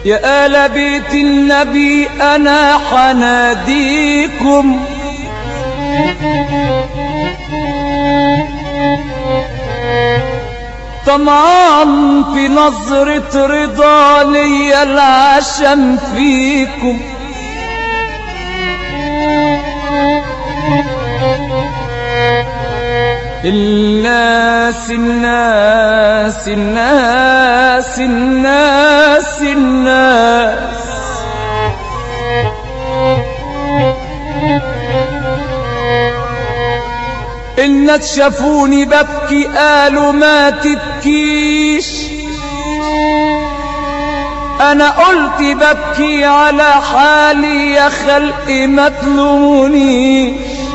يا آل بيت النبي أنا حناديكم طمعان في نظرة رضا ليا العشم فيكم الناس الناس الناس الناس الناس الناس شافوني ببكي قالوا ما تبكيش انا قلت ببكي على حالي يا خلقي ما تلومونيش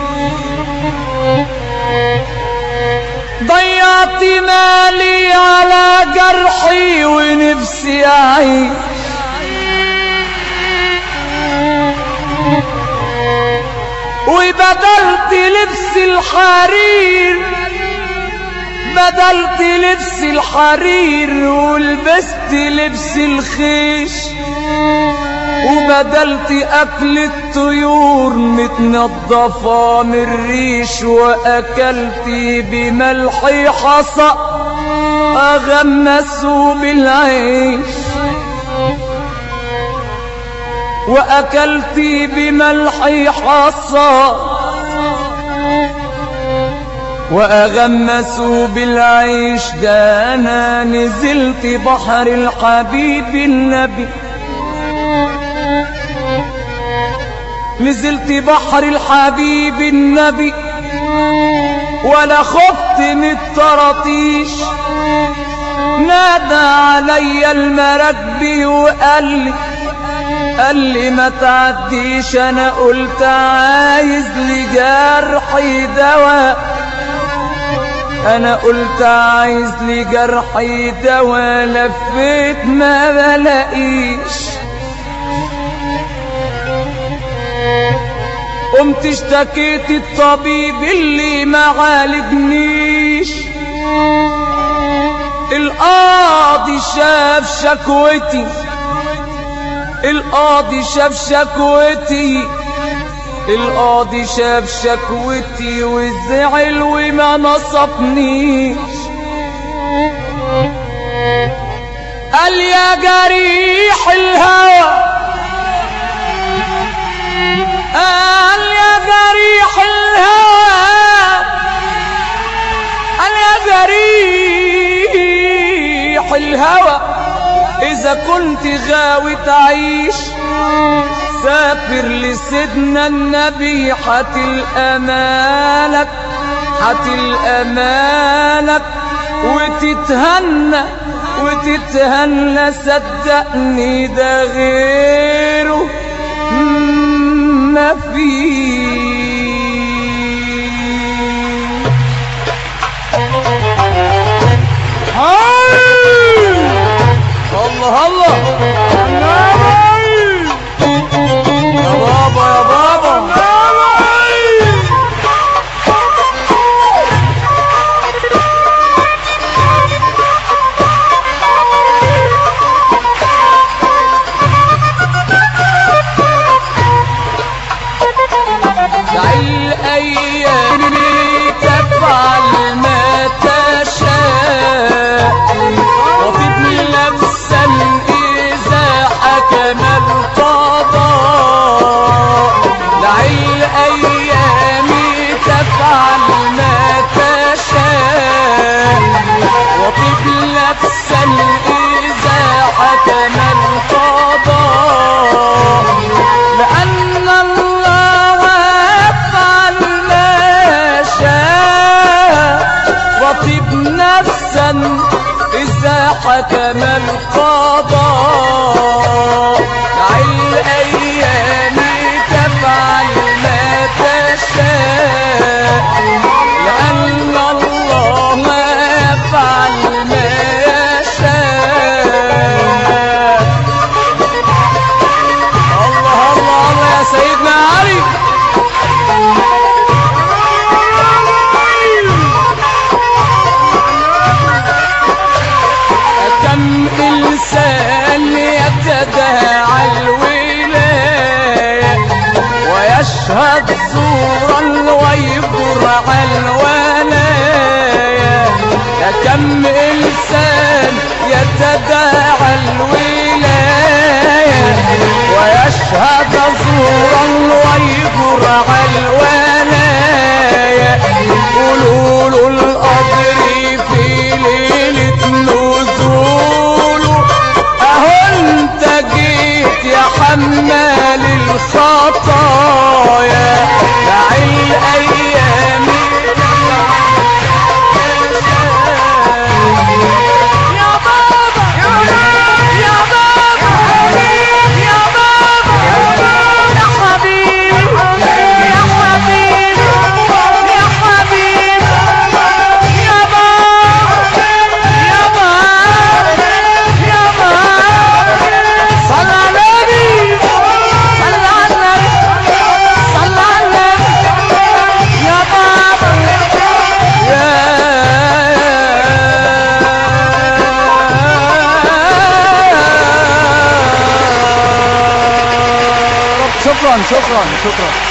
ضيعت مالي على جرحي ونفسي اعيش وبدلت لبس الحرير بدلت لبس الحرير ولبست لبس الخيش وبدلت أكل الطيور متنضفة من الريش وأكلت بملحي حصى أغمسوا بالعيش وأكلت بملحي حصى وأغمسوا بالعيش ده أنا نزلت بحر الحبيب النبي نزلت بحر الحبيب النبي ولا خفت من الطراطيش نادى علي المراكبي وقال لي قال لي ما تعديش انا قلت عايز لجرحي دواء انا قلت عايز لجرحي دواء لفيت ما بلاقيش قمت اشتكيت الطبيب اللي ما عالجنيش القاضي شاف شكوتي القاضي شاف شكوتي القاضي شاف شكوتي وزعل وما نصفنيش قال يا جريح الهوى قال يا جريح الهوى قال يا جريح الهوى إذا كنت غاوي تعيش سافر لسيدنا النبي حتل أمالك حتل أمالك وتتهنى وتتهنى صدقني ده غيره ما فيه الله الله يا بابا يا بابا دع الأيام تفعل ما تشاء وطب نفسا إذا حكم القضاء دع الأيام تفعل ما تشاء وطب نفسا إذا حكم القضاء لأن الله يفعل ما يشاء وطب نفسا إذا حكم القضاء دع الأيام تفعل ما تشاء لأن الله يفعل ما يشاء الله الله الله يا سيدنا علي كم ويشهد زورا ويبر الولايا يا كم إنسان يتداعى الولاية ويشهد زورا ويبر الولاية قولوا له القدر في ليلة نزوله اهو انت جيت يا حمال الخطايا دع الايام يا بابا يا بابا يا بابا يا حبيبي يا حبيبي يا حبيبي يا بابا يا بابا يا بابا صل على النبي صل على النبي صل على النبي يا بابا يا شكرا شكرا شكرا